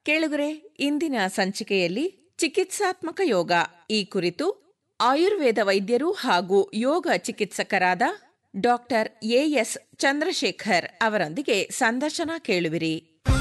ಕೇಳುಗರೆ ಇಂದಿನ ಸಂಚಿಕೆಯಲ್ಲಿ ಚಿಕಿತ್ಸಾತ್ಮಕ ಯೋಗ ಈ ಕುರಿತು ಆಯುರ್ವೇದ ವೈದ್ಯರು ಹಾಗೂ ಯೋಗ ಚಿಕಿತ್ಸಕರಾದ ಡಾಕ್ಟರ್ ಎಎಸ್ ಚಂದ್ರಶೇಖರ್ ಅವರೊಂದಿಗೆ ಸಂದರ್ಶನ ಕೇಳುವಿರಿ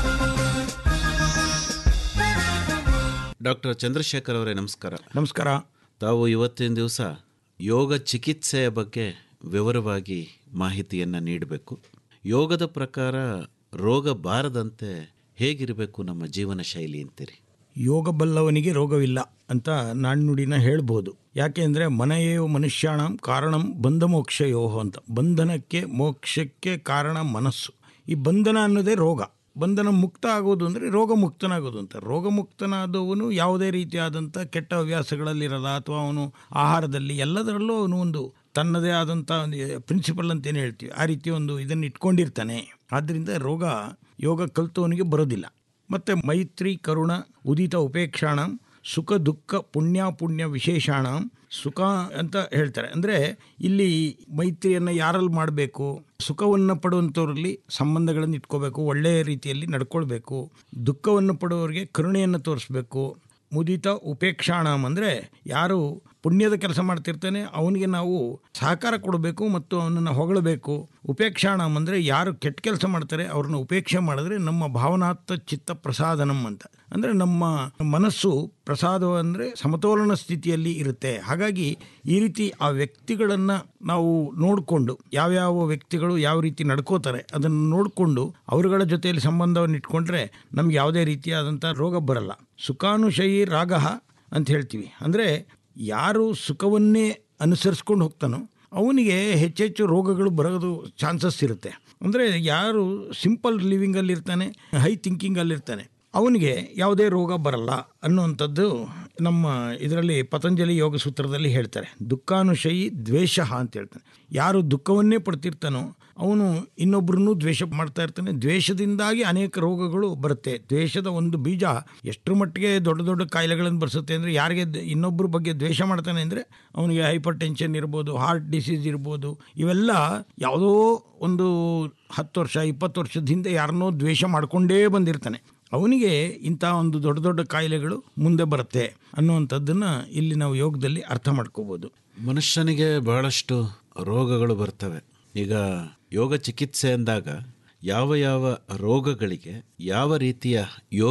ಡಾಕ್ಟರ್ ಚಂದ್ರಶೇಖರ್ ಅವರೇ ನಮಸ್ಕಾರ ನಮಸ್ಕಾರ ತಾವು ಇವತ್ತಿನ ದಿವಸ ಯೋಗ ಚಿಕಿತ್ಸೆಯ ಬಗ್ಗೆ ವಿವರವಾಗಿ ಮಾಹಿತಿಯನ್ನು ನೀಡಬೇಕು ಯೋಗದ ಪ್ರಕಾರ ರೋಗ ಬಾರದಂತೆ ಹೇಗಿರಬೇಕು ನಮ್ಮ ಜೀವನ ಶೈಲಿ ಅಂತೀರಿ ಯೋಗ ಬಲ್ಲವನಿಗೆ ರೋಗವಿಲ್ಲ ಅಂತ ನಾಣ್ಣುಡಿನ ಹೇಳ್ಬೋದು ಯಾಕೆಂದರೆ ಮನೆಯೋ ಮನುಷ್ಯಾಣಂ ಕಾರಣಂ ಬಂಧ ಮೋಕ್ಷಯೋಹ ಅಂತ ಬಂಧನಕ್ಕೆ ಮೋಕ್ಷಕ್ಕೆ ಕಾರಣ ಮನಸ್ಸು ಈ ಬಂಧನ ಅನ್ನೋದೇ ರೋಗ ಬಂಧನ ಮುಕ್ತ ಆಗೋದು ಅಂದರೆ ರೋಗ ಮುಕ್ತನಾಗೋದು ಅಂತ ರೋಗ ಮುಕ್ತನಾದವನು ಯಾವುದೇ ರೀತಿಯಾದಂಥ ಕೆಟ್ಟ ಹವ್ಯಾಸಗಳಲ್ಲಿರಲ್ಲ ಅಥವಾ ಅವನು ಆಹಾರದಲ್ಲಿ ಎಲ್ಲದರಲ್ಲೂ ಅವನು ಒಂದು ತನ್ನದೇ ಆದಂಥ ಒಂದು ಪ್ರಿನ್ಸಿಪಲ್ ಅಂತ ಏನು ಹೇಳ್ತೀವಿ ಆ ರೀತಿ ಒಂದು ಇದನ್ನು ಇಟ್ಕೊಂಡಿರ್ತಾನೆ ಆದ್ದರಿಂದ ರೋಗ ಯೋಗ ಕಲ್ತವನಿಗೆ ಬರೋದಿಲ್ಲ ಮತ್ತು ಮೈತ್ರಿ ಕರುಣ ಉದಿತ ಉಪೇಕ್ಷಾಣ ಸುಖ ದುಃಖ ಪುಣ್ಯ ಪುಣ್ಯ ವಿಶೇಷಾಣ ಸುಖ ಅಂತ ಹೇಳ್ತಾರೆ ಅಂದರೆ ಇಲ್ಲಿ ಮೈತ್ರಿಯನ್ನು ಯಾರಲ್ಲಿ ಮಾಡಬೇಕು ಸುಖವನ್ನು ಪಡುವಂಥವ್ರಲ್ಲಿ ಸಂಬಂಧಗಳನ್ನು ಇಟ್ಕೋಬೇಕು ಒಳ್ಳೆಯ ರೀತಿಯಲ್ಲಿ ನಡ್ಕೊಳ್ಬೇಕು ದುಃಖವನ್ನು ಪಡುವವರಿಗೆ ಕರುಣೆಯನ್ನು ತೋರಿಸ್ಬೇಕು ಮುದಿತ ಉಪೇಕ್ಷಾಣಂ ಅಂದರೆ ಯಾರು ಪುಣ್ಯದ ಕೆಲಸ ಮಾಡ್ತಿರ್ತಾನೆ ಅವನಿಗೆ ನಾವು ಸಹಕಾರ ಕೊಡಬೇಕು ಮತ್ತು ಅವನನ್ನು ಹೊಗಳಬೇಕು ಉಪೇಕ್ಷಾಣಂ ಅಂದರೆ ಯಾರು ಕೆಟ್ಟ ಕೆಲಸ ಮಾಡ್ತಾರೆ ಅವ್ರನ್ನ ಉಪೇಕ್ಷೆ ಮಾಡಿದ್ರೆ ನಮ್ಮ ಭಾವನಾತ್ಮ ಚಿತ್ತ ಪ್ರಸಾದನಂ ಅಂತ ಅಂದರೆ ನಮ್ಮ ಮನಸ್ಸು ಪ್ರಸಾದ ಅಂದರೆ ಸಮತೋಲನ ಸ್ಥಿತಿಯಲ್ಲಿ ಇರುತ್ತೆ ಹಾಗಾಗಿ ಈ ರೀತಿ ಆ ವ್ಯಕ್ತಿಗಳನ್ನು ನಾವು ನೋಡಿಕೊಂಡು ಯಾವ್ಯಾವ ವ್ಯಕ್ತಿಗಳು ಯಾವ ರೀತಿ ನಡ್ಕೋತಾರೆ ಅದನ್ನು ನೋಡಿಕೊಂಡು ಅವರುಗಳ ಜೊತೆಯಲ್ಲಿ ಸಂಬಂಧವನ್ನು ಇಟ್ಕೊಂಡ್ರೆ ನಮ್ಗೆ ಯಾವುದೇ ರೀತಿಯಾದಂಥ ರೋಗ ಬರಲ್ಲ ಸುಖಾನುಶಯಿ ರಾಗ ಅಂತ ಹೇಳ್ತೀವಿ ಅಂದರೆ ಯಾರು ಸುಖವನ್ನೇ ಅನುಸರಿಸ್ಕೊಂಡು ಹೋಗ್ತಾನೋ ಅವನಿಗೆ ಹೆಚ್ಚೆಚ್ಚು ರೋಗಗಳು ಬರೋದು ಚಾನ್ಸಸ್ ಇರುತ್ತೆ ಅಂದರೆ ಯಾರು ಸಿಂಪಲ್ ಲಿವಿಂಗಲ್ಲಿರ್ತಾನೆ ಹೈ ಥಿಂಕಿಂಗಲ್ಲಿರ್ತಾನೆ ಅವನಿಗೆ ಯಾವುದೇ ರೋಗ ಬರಲ್ಲ ಅನ್ನುವಂಥದ್ದು ನಮ್ಮ ಇದರಲ್ಲಿ ಪತಂಜಲಿ ಯೋಗ ಸೂತ್ರದಲ್ಲಿ ಹೇಳ್ತಾರೆ ದುಃಖಾನುಶಯಿ ದ್ವೇಷ ಅಂತ ಹೇಳ್ತಾನೆ ಯಾರು ದುಃಖವನ್ನೇ ಪಡ್ತಿರ್ತಾನೋ ಅವನು ಇನ್ನೊಬ್ಬರನ್ನು ದ್ವೇಷ ಮಾಡ್ತಾ ಇರ್ತಾನೆ ದ್ವೇಷದಿಂದಾಗಿ ಅನೇಕ ರೋಗಗಳು ಬರುತ್ತೆ ದ್ವೇಷದ ಒಂದು ಬೀಜ ಎಷ್ಟರ ಮಟ್ಟಿಗೆ ದೊಡ್ಡ ದೊಡ್ಡ ಕಾಯಿಲೆಗಳನ್ನು ಬರ್ಸುತ್ತೆ ಅಂದರೆ ಯಾರಿಗೆ ದ- ಇನ್ನೊಬ್ಬರ ಬಗ್ಗೆ ದ್ವೇಷ ಮಾಡ್ತಾನೆ ಅಂದರೆ ಅವನಿಗೆ ಹೈಪರ್ ಟೆನ್ಷನ್ ಇರ್ಬೋದು ಹಾರ್ಟ್ ಡಿಸೀಸ್ ಇರ್ಬೋದು ಇವೆಲ್ಲ ಯಾವುದೋ ಒಂದು ಹತ್ತು ವರ್ಷ ಇಪ್ಪತ್ತು ವರ್ಷದ ಹಿಂದೆ ಯಾರನ್ನೋ ದ್ವೇಷ ಮಾಡ್ಕೊಂಡೇ ಬಂದಿರ್ತಾನೆ ಅವನಿಗೆ ಇಂಥ ಒಂದು ದೊಡ್ಡ ದೊಡ್ಡ ಕಾಯಿಲೆಗಳು ಮುಂದೆ ಬರುತ್ತೆ ಅನ್ನುವಂಥದ್ದನ್ನು ಇಲ್ಲಿ ನಾವು ಯೋಗದಲ್ಲಿ ಅರ್ಥ ಮಾಡ್ಕೋಬೋದು ಮನುಷ್ಯನಿಗೆ ಬಹಳಷ್ಟು ರೋಗಗಳು ಬರ್ತವೆ ಈಗ ಯೋಗ ಚಿಕಿತ್ಸೆ ಅಂದಾಗ ಯಾವ ಯಾವ ರೋಗಗಳಿಗೆ ಯಾವ ರೀತಿಯ ಯೋಗ